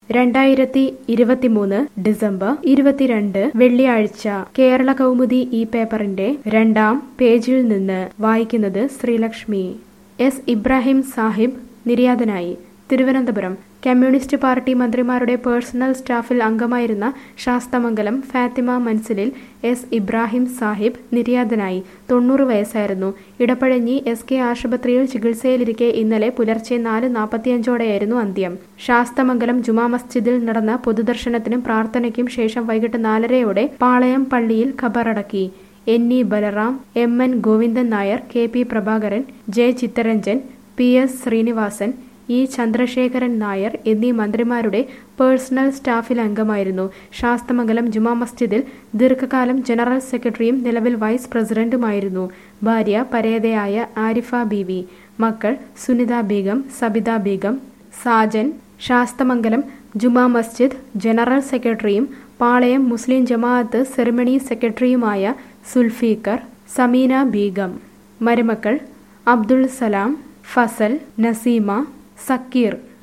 രണ്ടായിരത്തി ഇരുപത്തിമൂന്ന് ഡിസംബർ ഇരുപത്തിരണ്ട് വെള്ളിയാഴ്ച കേരള കൗമുദി ഈ പേപ്പറിന്റെ രണ്ടാം പേജിൽ നിന്ന് വായിക്കുന്നത് ശ്രീലക്ഷ്മി എസ് ഇബ്രാഹിം സാഹിബ് നിര്യാതനായി തിരുവനന്തപുരം കമ്മ്യൂണിസ്റ്റ് പാർട്ടി മന്ത്രിമാരുടെ പേഴ്സണൽ സ്റ്റാഫിൽ അംഗമായിരുന്ന ശാസ്തമംഗലം ഫാത്തിമ മൻസിലിൽ എസ് ഇബ്രാഹിം സാഹിബ് നിര്യാതനായി തൊണ്ണൂറ് വയസ്സായിരുന്നു ഇടപ്പഴഞ്ഞി എസ് കെ ആശുപത്രിയിൽ ചികിത്സയിലിരിക്കെ ഇന്നലെ പുലർച്ചെ നാല് നാൽപ്പത്തിയഞ്ചോടെയായിരുന്നു അന്ത്യം ശാസ്തമംഗലം ജുമാ മസ്ജിദിൽ നടന്ന പൊതുദർശനത്തിനും പ്രാർത്ഥനയ്ക്കും ശേഷം വൈകിട്ട് നാലരയോടെ പാളയം പള്ളിയിൽ ഖബറടക്കി N E Balaram M N Govindan Nair K P Prabhakaran J Chittaranjan P S Srinivasan E Chandrasekharan Nair എന്നീ മന്ത്രിമാരുടെ പേഴ്സണൽ സ്റ്റാഫിൽ അംഗമായിരുന്നു ശാസ്തമംഗലം ജുമാ മസ്ജിദിൽ ദീർഘകാലം ജനറൽ സെക്രട്ടറിയും നിലവിൽ വൈസ് പ്രസിഡന്റുമായിരുന്നു ഭാര്യ പരേതയായ ആരിഫ ബീവി മക്കൾ സുനിത ബീഗം സബിത ബീഗം സാജൻ ശാസ്തമംഗലം ജുമാ മസ്ജിദ് ജനറൽ സെക്രട്ടറിയും പാളയം മുസ്ലിം ജമാഅത്ത് സെറിമണി സെക്രട്ടറിയുമായ സുൽഫീഖർ സമീന ബീഗം മരുമക്കൾ അബ്ദുൾ സലാം ഫസൽ നസീമ സക്കീർ